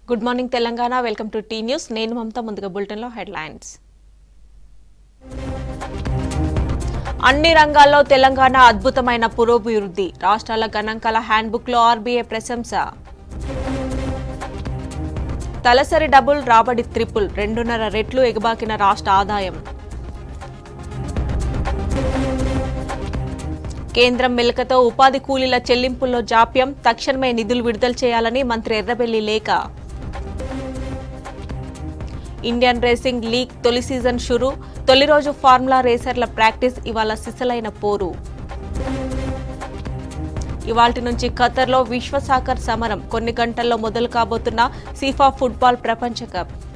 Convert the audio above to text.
good morning Telangana welcome to T News నేను మమత ముందుగా బులెటిన్లో హెడ్లైన్స్ అన్ని రంగాల్లో తెలంగాణ అద్భుతమైన పురోభివృద్ధి రాష్ట్రాల గణాంకాల హ్యాండ్బుక్లో ఆర్బీఐ ప్రశంస తలసరి డబుల్ రాబడి త్రిపుల్ రెండున్నర రెట్లు ఎగబాకిన రాష్ట్ర ఆదాయం కేంద్రం మెలకతో ఉపాధి కూలీల చెల్లింపుల్లో జాప్యం తక్షణమే నిధులు విడుదల చేయాలని మంత్రి ఎర్రబెల్లి లేఖ ఇండియన్ రేసింగ్ లీగ్ తొలి సీజన్ షురు తొలి రోజు ఫార్ములా రేసర్ల ప్రాక్టీస్ ఇవాళ సిసలైన పోరు ఇవాల్టి నుంచి ఖతర్లో విశ్వ సాకర్ సమరం కొన్ని గంటల్లో మొదలు కాబోతున్న సీఫా ఫుట్బాల్ ప్రపంచ కప్